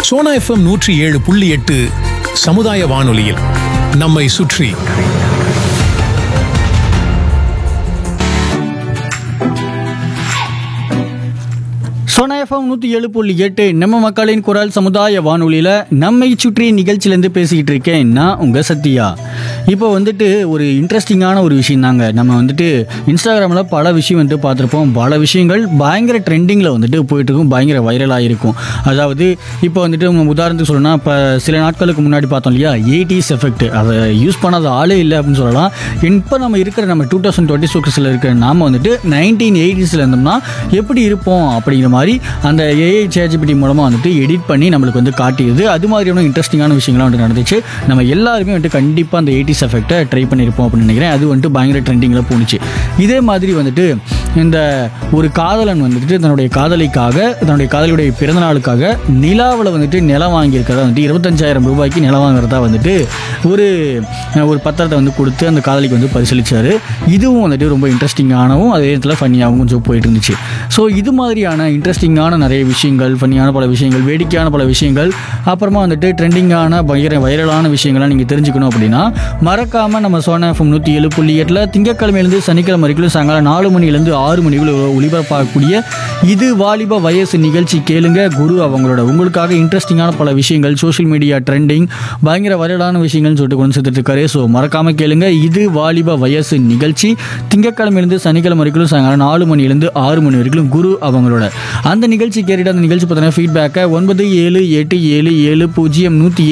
Sona FM நூற்றி ஏழு புள்ளி எட்டு சமுதாய வானொலியில் நம்மை சுற்றி சோனா எஃப்எம் நூற்றி ஏழு புள்ளி எட்டு நம்ம மக்களின் குரல் சமுதாய வானொலியில் நம்மை சுற்றி நிகழ்ச்சியிலேருந்து பேசிக்கிட்டு இருக்கேன் நான் உங்கள் சத்யா இப்போ வந்துட்டு ஒரு இன்ட்ரெஸ்டிங்கான ஒரு விஷயம் தாங்க நம்ம வந்துட்டு இன்ஸ்டாகிராமில் பல விஷயம் வந்துட்டு பார்த்துருப்போம் பல விஷயங்கள் பயங்கர ட்ரெண்டிங்கில் வந்துட்டு போயிட்டு இருக்கும் பயங்கர வைரலாக இருக்கும் அதாவது இப்போ வந்துட்டு நம்ம உதாரணத்துக்கு சொல்லணும்னா இப்போ சில நாட்களுக்கு முன்னாடி பார்த்தோம் இல்லையா எயிட்டிஸ் எஃபெக்ட் அதை யூஸ் பண்ணாத ஆளே இல்லை அப்படின்னு சொல்லலாம் இப்போ நம்ம இருக்கிற நம்ம டூ தௌசண்ட் டுவெண்ட்டி சிக்ஸில் இருக்கிற நாம வந்துட்டு நைன்டீன் எயிட்டிஸில் இருந்தோம்னா எப்படி இருப்போம் அப்படிங்கிற மாதிரி அந்த ஏஐ சேஜிபிடி மூலமாக வந்துட்டு எடிட் பண்ணி நம்மளுக்கு வந்து காட்டியது அது மாதிரியான இன்ட்ரெஸ்டிங்கான விஷயங்கள்லாம் வந்துட்டு நடந்துச்சு நம்ம எல்லாருமே வந்துட்டு கண்டிப்பாக அந்த எயிட்டிஸ் எஃபெக்ட்டை ட்ரை பண்ணியிருப்போம் அப்படின்னு நினைக்கிறேன் அது வந்துட்டு பயங்கர ட்ரெண்டிங்கில் போணுச்சு இதே மாதிரி வந்துட்டு இந்த ஒரு காதலன் வந்துட்டு தன்னுடைய காதலிக்காக தன்னுடைய காதலியுடைய பிறந்த நாளுக்காக நிலாவில் வந்துட்டு நிலம் வாங்கியிருக்கிறதா வந்துட்டு இருபத்தஞ்சாயிரம் ரூபாய்க்கு நிலம் வாங்குறதா வந்துட்டு ஒரு ஒரு பத்திரத்தை வந்து கொடுத்து அந்த காதலிக்கு வந்து பரிசீலிச்சாரு இதுவும் வந்துட்டு ரொம்ப இன்ட்ரெஸ்டிங்கானவும் அதே நேரத்தில் ஃபன்னியாகவும் கொஞ்சம் போயிட்டு இருந்துச்சு ஸோ இது மாதிரியான இன்ட்ரெஸ்டிங்கான நிறைய விஷயங்கள் ஃபன்னியான பல விஷயங்கள் வேடிக்கையான பல விஷயங்கள் அப்புறமா வந்துட்டு ட்ரெண்டிங்கான பயங்கர வைரலான விஷயங்கள்லாம் நீங்கள் தெரிஞ்சுக்கணும் அப்படின்னா மறக்காமல் நம்ம சோனா எஃப்எம் நூற்றி ஏழு புள்ளி எட்டில் திங்கக்கிழமையிலேருந்து சனிக்கிழமை வரைக்கும் சாயங்காலம் நாலு மணிலேருந்து ஆறு மணிக்குள்ள ஒளிபரப்பாகக்கூடிய இது வாலிப வயசு நிகழ்ச்சி கேளுங்க குரு அவங்களோட உங்களுக்காக இன்ட்ரெஸ்டிங்கான பல விஷயங்கள் சோஷியல் மீடியா ட்ரெண்டிங் பயங்கர வைரலான விஷயங்கள்னு சொல்லிட்டு கொண்டு சேர்த்துட்டு இருக்காரு ஸோ மறக்காம கேளுங்க இது வாலிப வயசு நிகழ்ச்சி திங்கக்கிழமையிலேருந்து சனிக்கிழமை வரைக்கும் சாயங்காலம் நாலு மணிலேருந்து ஆறு மணி வரைக்கும் குரு அவங்களோட அந்த நிகழ்ச்சி கேட்டுட்டு அந்த நிகழ்ச்சி பார்த்தீங்கன்னா ஃபீட்பேக்கை ஒன்பது ஏழு எட்டு ஏழு ஏழு பூஜ்ஜியம் நூற்றி